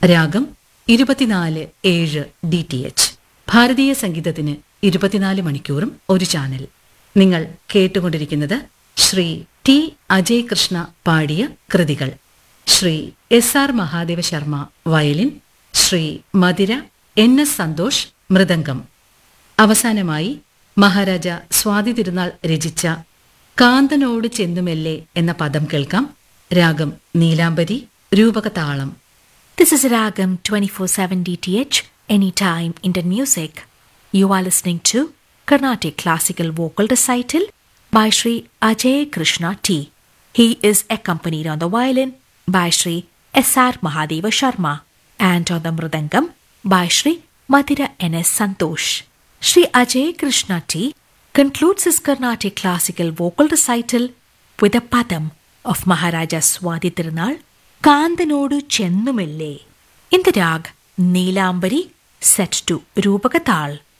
രാഗം ഇരുപത്തിനാല് ഏഴ് ഡി ടി എച്ച് ഭാരതീയ സംഗീതത്തിന് ഇരുപത്തിനാല് മണിക്കൂറും ഒരു ചാനൽ നിങ്ങൾ കേട്ടുകൊണ്ടിരിക്കുന്നത് ശ്രീ ടി അജയ് കൃഷ്ണ പാടിയ കൃതികൾ Shri S R Mahadeva Sharma violin Shri Madhira N S Santhosh മൃദംഗം അവസാനമായി മഹാരാജ സ്വാതി തിരുനാൾ രചിച്ച കാന്തനോട് ചെന്നുമെല്ലെ എന്ന പദം കേൾക്കാം രാഗം നീലാംബരി രൂപകതാളം This is Ragam 24/7 DTH Anytime Indian Music. You are listening to Carnatic Classical Vocal Recital by Sri Ajay Krishna T. He is accompanied on the violin by Sri S.R. Mahadeva Sharma and on the mridangam by Sri Madhira N.S. Santosh. Sri Ajay Krishna T concludes his Carnatic Classical Vocal Recital with a padam of Maharaja Swati Tirunal കാന്തനോട് ചെന്നുമില്ലേ in the raag Neelambari set to രൂപകതാൾ